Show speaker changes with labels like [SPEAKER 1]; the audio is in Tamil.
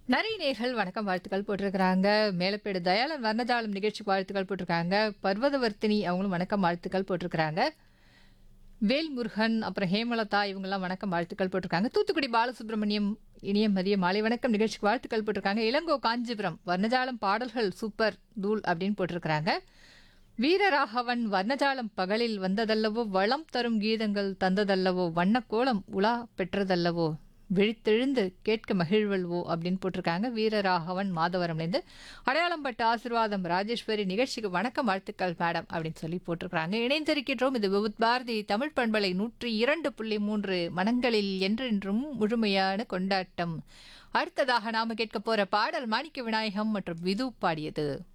[SPEAKER 1] நிறைய நேர்கள் வணக்கம் வாழ்த்துக்கள் போட்டிருக்கிறாங்க மேலப்பேடு தயாளன் வர்ணஜாலம் நிகழ்ச்சி வாழ்த்துக்கள் போட்டிருக்காங்க பர்வதவர்த்தினி அவங்களும் வணக்கம் வாழ்த்துக்கள் போட்டிருக்கிறாங்க வேல்முருகன் அப்புறம் ஹேமலதா இவங்கெல்லாம் வணக்கம் வாழ்த்துக்கள் போட்டிருக்காங்க தூத்துக்குடி பாலசுப்ரமணியம் இனிய மதிய மாலை வணக்கம் நிகழ்ச்சிக்கு வாழ்த்துக்கள் போட்டிருக்காங்க இளங்கோ காஞ்சிபுரம் வர்ணஜாலம் பாடல்கள் சூப்பர் தூள் அப்படின்னு போட்டிருக்கிறாங்க வீரராகவன் வர்ணஜாலம் பகலில் வந்ததல்லவோ வளம் தரும் கீதங்கள் தந்ததல்லவோ வண்ணக்கோலம் உலா பெற்றதல்லவோ விழித்தெழுந்து கேட்க மகிழ்வல்வோ அப்படின்னு போட்டிருக்காங்க வீரராகவன் மாதவரம்லேருந்து அடையாளம் பட்ட ஆசிர்வாதம் ராஜேஸ்வரி நிகழ்ச்சிக்கு வணக்கம் வாழ்த்துக்கள் மேடம் அப்படின்னு சொல்லி போட்டிருக்கிறாங்க இணைந்திருக்கின்றோம் இது விபுத் பாரதி தமிழ் பண்பலை நூற்றி இரண்டு புள்ளி மூன்று மனங்களில் என்றென்றும் முழுமையான கொண்டாட்டம் அடுத்ததாக நாம கேட்க போற பாடல் மாணிக்க விநாயகம் மற்றும் விது பாடியது